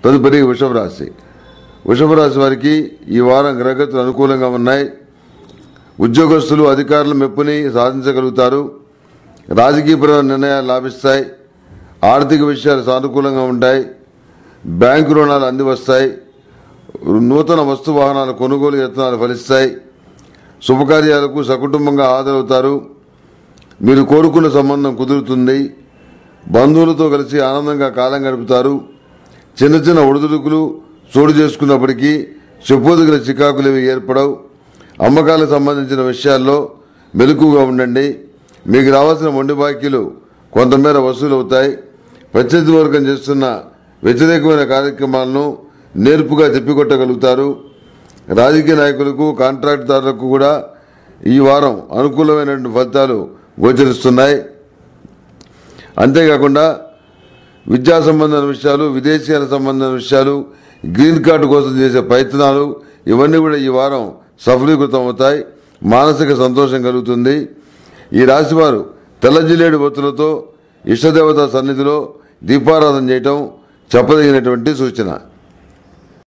తదుపరి వృషభ రాశి వృషభ రాశి వారికి ఈ వారం గ్రహగతులు అనుకూలంగా ఉన్నాయి ఉద్యోగస్తులు అధికారుల మెప్పుని సాధించగలుగుతారు రాజకీయపరమైన నిర్ణయాలు లాభిస్తాయి ఆర్థిక విషయాలు సానుకూలంగా ఉంటాయి బ్యాంకు రుణాలు అంది వస్తాయి నూతన వస్తు వాహనాల కొనుగోలు యత్నాలు ఫలిస్తాయి శుభకార్యాలకు సకుటుంబంగా హాజరవుతారు మీరు కోరుకున్న సంబంధం కుదురుతుంది బంధువులతో కలిసి ఆనందంగా కాలం గడుపుతారు చిన్న చిన్న ఒడిదుడుకులు చోటు చేసుకున్నప్పటికీ చెప్పుదగిన చికాకులు ఇవి ఏర్పడవు అమ్మకాలకు సంబంధించిన విషయాల్లో మెలకుగా ఉండండి మీకు రావాల్సిన మొండి బాకీలు కొంతమేర వసూలు అవుతాయి ప్రత్యర్థి వర్గం చేస్తున్న వ్యతిరేకమైన కార్యక్రమాలను నేర్పుగా తిప్పికొట్టగలుగుతారు రాజకీయ నాయకులకు కాంట్రాక్టుదారులకు కూడా ఈ వారం అనుకూలమైనటువంటి ఫలితాలు గోచరిస్తున్నాయి అంతేకాకుండా విద్యా సంబంధమైన విషయాలు విదేశీయాల సంబంధమైన విషయాలు గ్రీన్ కార్డు కోసం చేసే ప్రయత్నాలు ఇవన్నీ కూడా ఈ వారం సఫలీకృతం అవుతాయి మానసిక సంతోషం కలుగుతుంది ఈ రాశివారు తెల్ల జిల్లేడు ఒత్తులతో ఇష్టదేవత సన్నిధిలో దీపారాధన చేయటం చెప్పదగినటువంటి సూచన